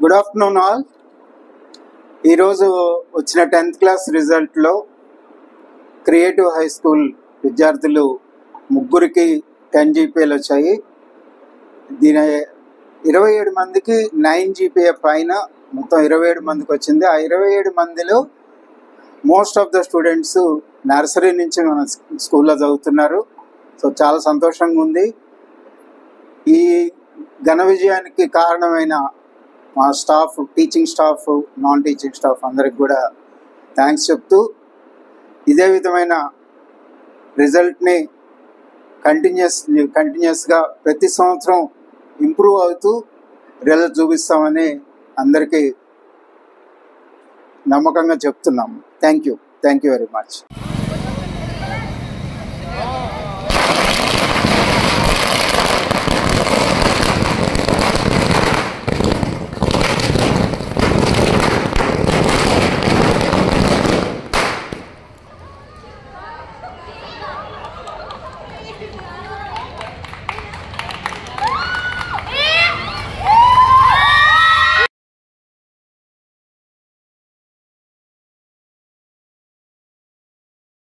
good afternoon all ఈరోజు వచ్చిన tenth class రిజల్ట్లో క్రియేటివ్ హై స్కూల్ విద్యార్థులు ముగ్గురికి టెన్ జీపీఏలు వచ్చాయి దీని ఇరవై ఏడు మందికి నైన్ జీపీఏ పైన మొత్తం ఇరవై ఏడు మందికి వచ్చింది ఆ ఇరవై ఏడు మందిలో most of the students nursery నుంచి మన స్కూల్లో చదువుతున్నారు సో చాలా సంతోషంగా ఉంది ఈ ఘన విజయానికి కారణమైన మా staff teaching staff non teaching staff అందరికి కూడా థ్యాంక్స్ చెప్తూ ఇదే విధమైన రిజల్ట్ని కంటిన్యూస్ కంటిన్యూస్గా ప్రతి సంవత్సరం ఇంప్రూవ్ అవుతూ రిజల్ట్ చూపిస్తామని అందరికీ నమ్మకంగా చెప్తున్నాము thank you thank you very much